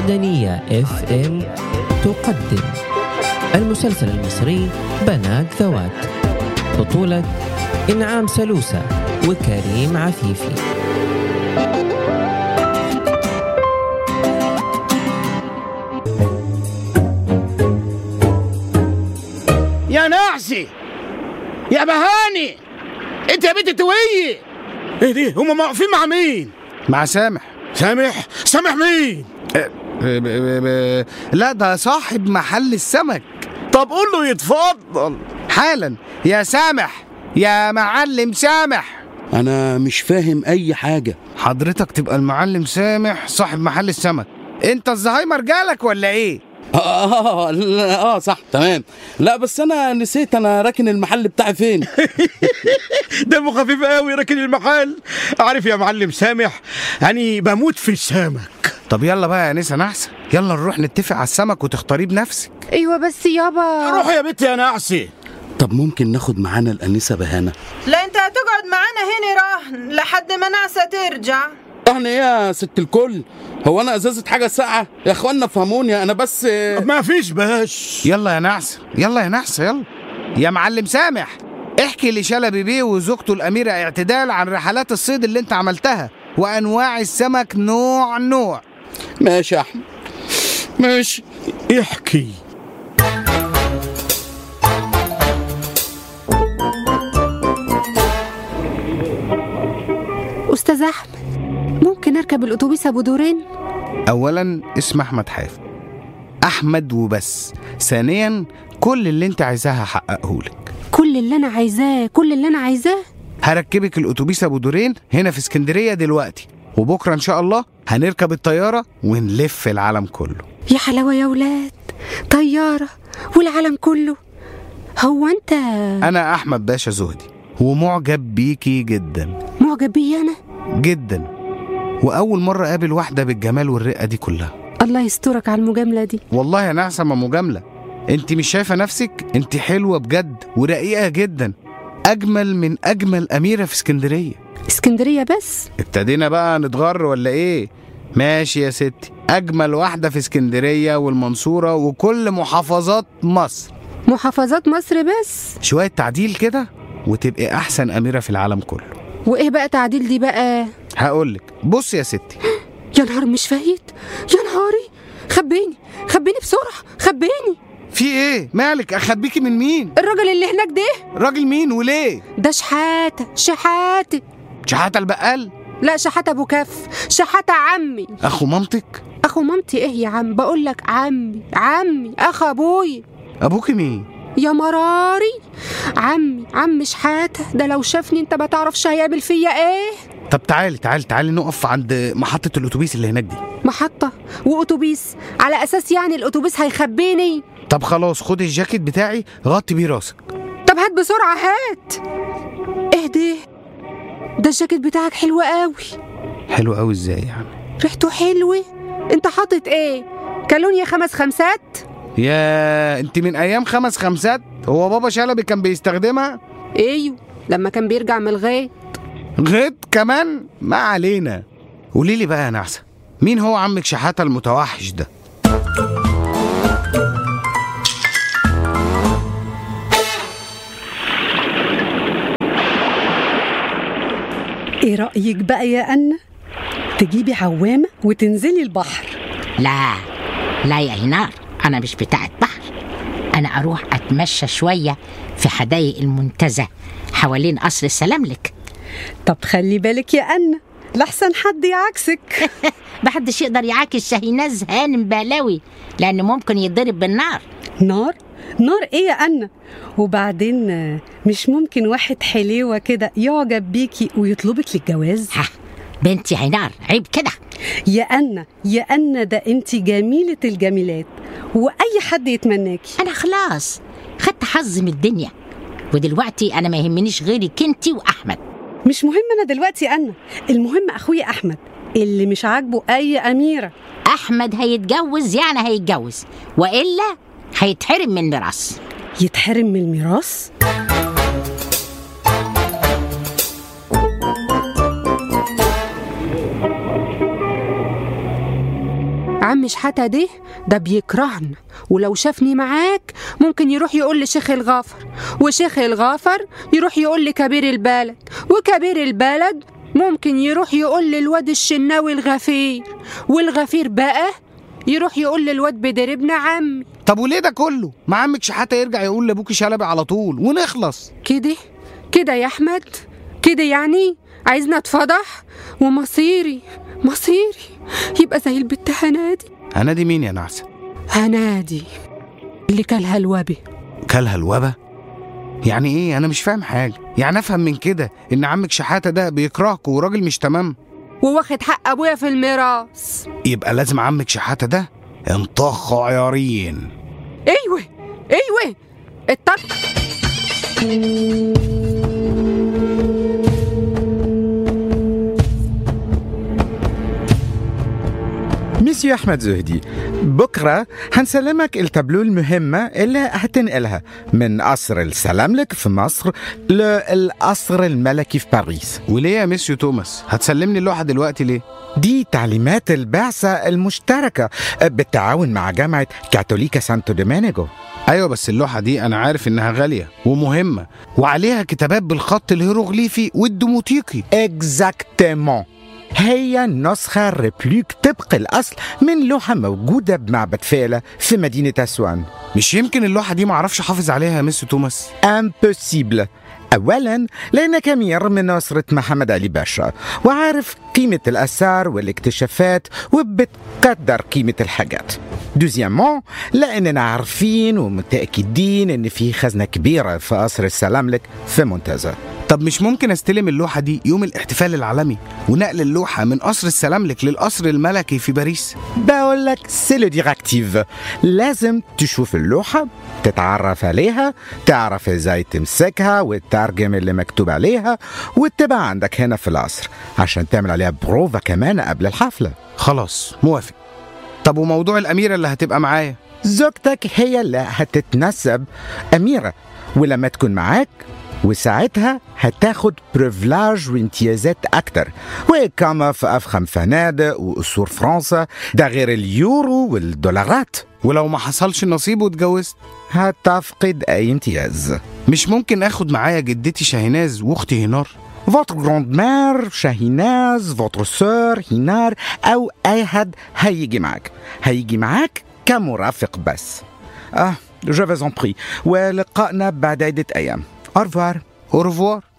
معدنية اف ام تقدم المسلسل المصري بنات ذوات بطولة إنعام سلوسة وكريم عفيفي يا نعسي يا بهاني انت يا بنت تويه ايه دي هما واقفين مع مين مع سامح سامح سامح مين ب- ب- ب- لا ده صاحب محل السمك طب قول له يتفضل حالا يا سامح يا معلم سامح انا مش فاهم اي حاجه حضرتك تبقى المعلم سامح صاحب محل السمك انت الزهايمر جالك ولا ايه اه اه, آه, لا، آه صح تمام لا بس انا نسيت انا راكن المحل بتاعي فين دمه خفيف قوي راكن المحل عارف يا معلم سامح يعني بموت في السمك طب يلا بقى يا نسا نحسن يلا نروح نتفق على السمك وتختاريه بنفسك ايوه بس يابا روح يا بنت يا نعسي طب ممكن ناخد معانا الانسه بهانه لا انت هتقعد معانا هنا رهن لحد ما نعسة ترجع احنا ايه يا ست الكل هو انا ازازه حاجه ساقعه يا اخوانا فهموني انا بس ما فيش باش يلا يا نحسن يلا يا نحسن يلا يا معلم سامح احكي لشلبي بيه وزوجته الأميرة اعتدال عن رحلات الصيد اللي انت عملتها وأنواع السمك نوع نوع ماشي يا احمد ماشي احكي استاذ احمد ممكن اركب الاتوبيس ابو دورين أولا اسم أحمد حافظ أحمد وبس ثانيا كل اللي انت عايزاها هحققهولك كل اللي انا عايزاه كل اللي انا عايزاه هركبك الأتوبيس أبو دورين هنا في اسكندرية دلوقتي وبكرة إن شاء الله هنركب الطيارة ونلف العالم كله يا حلاوه يا ولاد طياره والعالم كله هو انت أنا أحمد باشا زهدي ومعجب بيكي جدا معجب بيا انا جدا وأول مرة أقابل واحدة بالجمال والرقة دي كلها الله يسترك على المجامله دي والله يا نعسة ما مجاملة انت مش شايفة نفسك انت حلوة بجد ورقيقة جدا أجمل من أجمل أميرة في اسكندرية اسكندريه بس ابتدينا بقى نتغر ولا ايه ماشي يا ستي أجمل واحدة في اسكندرية والمنصورة وكل محافظات مصر محافظات مصر بس شوية تعديل كده وتبقي أحسن أميرة في العالم كله وايه بقى تعديل دي بقى هقولك بص يا ستي يا نهار مش فايت يا نهاري خبيني خبيني بسرعه خبيني في ايه مالك أخبيكي من مين الراجل اللي هناك ده راجل مين وليه ده شحاته شحاته شحاتة البقال لا شحاته ابو كف شحاته عمي أخو مامتك اخو مامتي ايه يا عم بقول لك عمي عمي اخ ابوي أبوكي مين يا مراري عمي عم شحاته ده لو شافني انت ما تعرفش هيعمل فيا ايه طب تعالي تعالي تعالي نقف عند محطة الأتوبيس اللي هناك دي محطه واتوبيس على اساس يعني الاتوبيس هيخبيني طب خلاص خدي الجاكيت بتاعي غطي بيه راسك طب هات بسرعه هات ايه ده ده الجاكيت بتاعك حلو قوي حلو قوي ازاي يعني ريحته حلوه انت حاطط ايه كالونيا خمس خمسات يا انت من ايام خمس خمسات هو بابا شلبي كان بيستخدمها ايوه لما كان بيرجع من الغيط غيط كمان ما علينا قولي لي بقى يا نعسة مين هو عمك شحاتة المتوحش ده ايه رأيك بقى يا أنا؟ تجيبي عوامة وتنزلي البحر لا لا يا اينار انا مش بتاعت بحر انا اروح اتمشى شويه في حدائق المنتزه حوالين قصر السلاملك طب خلي بالك يا أنا لحسن حد يعكسك محدش يقدر يعاكس شاهيناز هانم بالاوي لانه ممكن يتضرب بالنار نار؟ نار ايه يا أنا؟ وبعدين آه، مش ممكن واحد حليوة كده يعجب بيكي ويطلبك للجواز؟ ها بنتي عينار عيب كده يا أنا يا أنا ده انت جميلة الجميلات وأي حد يتمناكي انا خلاص خدت حظ من الدنيا ودلوقتي انا ما يهمنيش غيرك انتي واحمد مش مهم أنا دلوقتي أنا المهم أخويا أحمد اللي مش عاجبه أي أميرة احمد هيتجوز يعني هيتجوز والا هيتحرم من ميراث يتحرم من الميراث؟ عم شحاتة ده ده بيكرهنا ولو شافني معاك ممكن يروح يقول لشيخ الغافر وشيخ الغافر يروح يقول لكبير البلد وكبير البلد ممكن يروح يقول للواد الشناوي الغفير والغفير بقى يروح يقول للواد بدر ابن عمي طب وليه ده كله ما عمك شحاته يرجع يقول لابوكي شلبي على طول ونخلص كده كده يا احمد كده يعني عايزنا اتفضح ومصيري مصيري يبقى زي البت هنادي هنادي مين يا نعسه هنادي اللي كلها الوبي كلها الوبا يعني ايه انا مش فاهم حاجه يعني افهم من كده ان عمك شحاته ده بيكرهكوا وراجل مش تمام وواخد حق ابويا في الميراث يبقى لازم عمك شحاته ده انطخ عيارين ايوه ايوه الطق ميسيو أحمد زهدي بكرة هنسلمك التابلو المهمة اللي هتنقلها من قصر السلاملك في مصر للقصر الملكي في باريس وليه يا ميسيو توماس هتسلمني اللوحه دلوقتي ليه دي تعليمات البعثة المشتركة بالتعاون مع جامعة كاثوليكا سانتو دومينيغو ايوه بس اللوحه دي انا عارف انها غاليه ومهمه وعليها كتابات بالخط الهيروغليفي والديموتيقي اكزاكتمون هي نسخة ريبليك طبق الأصل من لوحة موجودة بمعبد فيلة في مدينة أسوان مش يمكن اللوحه دي معرفش احافظ عليها يا ميسيو توماس امبوسيبل أولا لأنك أمير من أسرة محمد علي باشا وعارف قيمة الآثار والاكتشافات وبتقدر قيمة الحاجات دوزيامون لأننا عارفين ومتأكدين إن في خزنة كبيرة في قصر السلاملك في منتزه طب مش ممكن استلم اللوحه دي يوم الاحتفال العالمي ونقل اللوحه من قصر السلاملك للقصر الملكي في باريس بقول لك سي لو ديراكتيف لازم تشوف اللوحة تتعرف عليها تعرف ازاي تمسكها وتترجم اللي مكتوب عليها وتبقى عندك هنا في القصر عشان تعمل عليها بروفا كمان قبل الحفلة خلاص موافق طب وموضوع الاميره اللي هتبقى معايا زوجتك هي اللي هتتنسب أميرة ولما تكون معاك وساعتها هتاخد بريفلاج وامتيازات أكتر وإقامة في أفخم فنادق وقصور فرنسا ده غير اليورو والدولارات ولو ما حصلش نصيب واتجوزت هتفقد أي امتياز مش ممكن اخد معايا جدتي شاهناز واختي هنار فوتر جراند مير شاهيناز فوتر سور هينار أو أي حد هيجي معاك هيجي معاك كمرافق بس اه جو فيز ان بري ولقائنا بعد عدة أيام أرفوار اورفوار